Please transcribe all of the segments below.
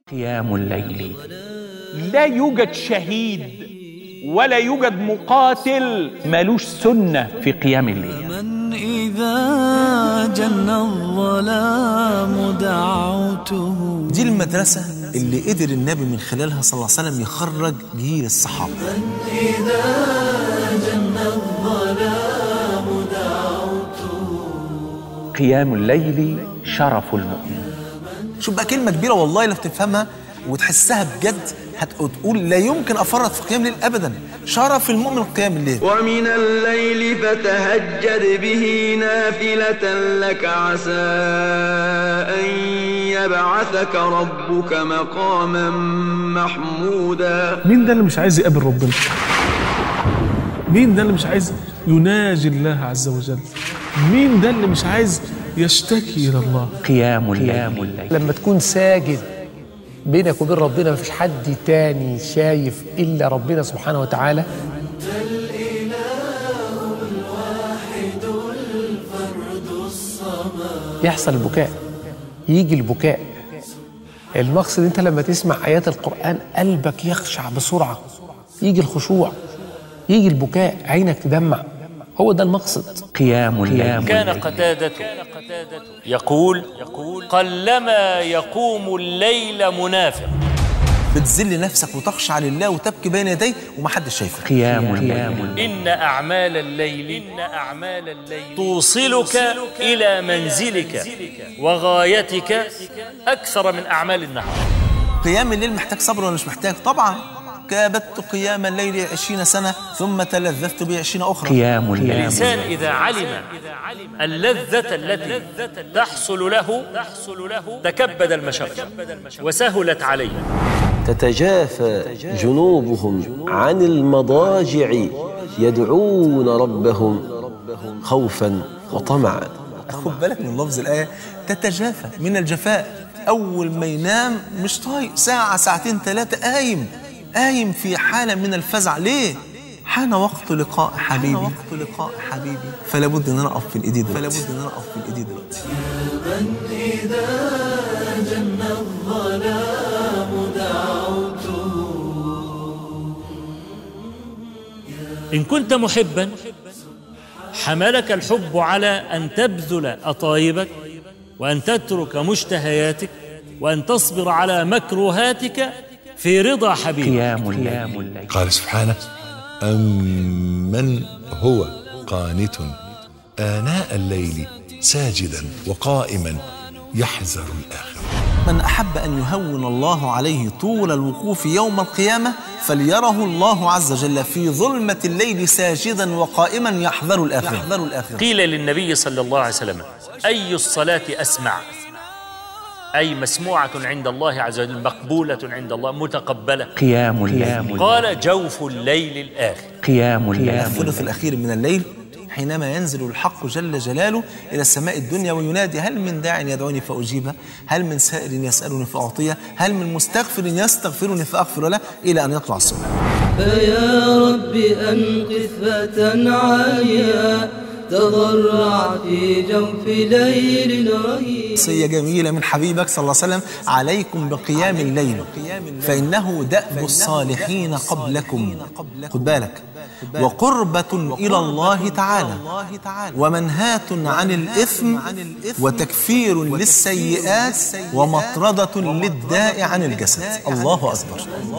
قيام الليل لا يوجد شهيد ولا يوجد مقاتل مالوش سنة في قيام الليل من إذا جن الظلام دعوته دي المدرسة اللي قدر النبي من خلالها صلى الله عليه وسلم يخرج جيل الصحابة قيام الليل شرف المؤمن شوف بقى كلمة كبيرة والله لو تفهمها وتحسها بجد هتقول لا يمكن أفرط في قيام الليل أبدا شرف المؤمن قيام الليل ومن الليل فتهجد به نافلة لك عسى أن يبعثك ربك مقاما محمودا مين ده اللي مش عايز يقابل ربنا مين ده اللي مش عايز يناجي الله عز وجل مين ده اللي مش عايز يشتكي الى الله قيام الليل لما تكون ساجد بينك وبين ربنا مفيش حد تاني شايف الا ربنا سبحانه وتعالى يحصل البكاء يجي البكاء المقصد انت لما تسمع ايات القران قلبك يخشع بسرعه يجي الخشوع يجي البكاء عينك تدمع هو ده المقصد قيام الليل كان قتادة يقول قلما يقوم الليل منافق بتذل نفسك وتخشع لله وتبكي بين يديه ومحدش شايفك قيام الليل إن أعمال الليل إن أعمال الليل توصلك إلى منزلك وغايتك أكثر من أعمال النهار قيام الليل محتاج صبر ولا مش محتاج طبعا كابدت قيام الليل عشرين سنة ثم تلذذت به عشرين أخرى قيام الليل الإنسان إذا علم اللذة التي تحصل له تحصل له تكبد المشقة وسهلت عليه تتجافى جنوبهم عن المضاجع يدعون ربهم خوفا وطمعا خد بالك من لفظ الآية تتجافى من الجفاء أول ما ينام مش طايق ساعة ساعتين ثلاثة قايم قايم في حالة من الفزع ليه؟ حان وقت لقاء حبيبي حان وقت لقاء حبيبي فلا بد ان انا اقف في الايدي دلوقتي فلا بد ان انا اقف في الايدي دلوقتي إن كنت محبا حملك الحب على أن تبذل أطايبك وأن تترك مشتهياتك وأن تصبر على مكروهاتك في رضا حبيبك قيام الليل قال سبحانه أمن هو قانت آناء الليل ساجدا وقائما يحذر الآخرة من احب ان يهون الله عليه طول الوقوف يوم القيامه فليره الله عز وجل في ظلمه الليل ساجدا وقائما يحذر الاخره يحذر الاخره قيل للنبي صلى الله عليه وسلم أي الصلاة أسمع أي مسموعة عند الله عز وجل مقبولة عند الله متقبلة قيام الليل قال جوف الليل الآخر قيام الليل الثلث الاخير من الليل حينما ينزل الحق جل جلاله الى السماء الدنيا وينادي هل من داع يدعوني فاجيبه؟ هل من سائل يسالني فاعطيه؟ هل من مستغفر يستغفرني فاغفر له؟ الى ان يطلع الصبح. فيا رب أنقذ فتى عاليا تضرع في جوف ليل رهيب وصية جميلة من حبيبك صلى الله عليه وسلم عليكم بقيام الليل فإنه دأب الصالحين قبلكم خد بالك وقربة إلى الله تعالى ومنهاة عن الإثم وتكفير للسيئات ومطردة للداء عن الجسد الله أكبر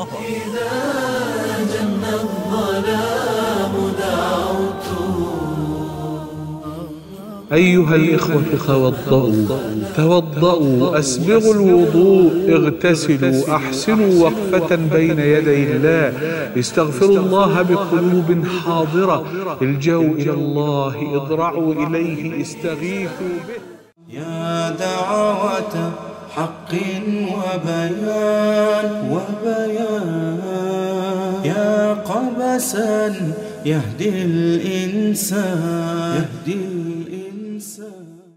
أيها الإخوة توضؤوا توضؤوا أسبغوا الوضوء اغتسلوا أحسنوا وقفة بين يدي الله استغفروا الله بقلوب حاضرة الجوا إلى الله اضرعوا إليه استغيثوا به يا دعوة حق وبيان وبيان يا قبسا يهدي الإنسان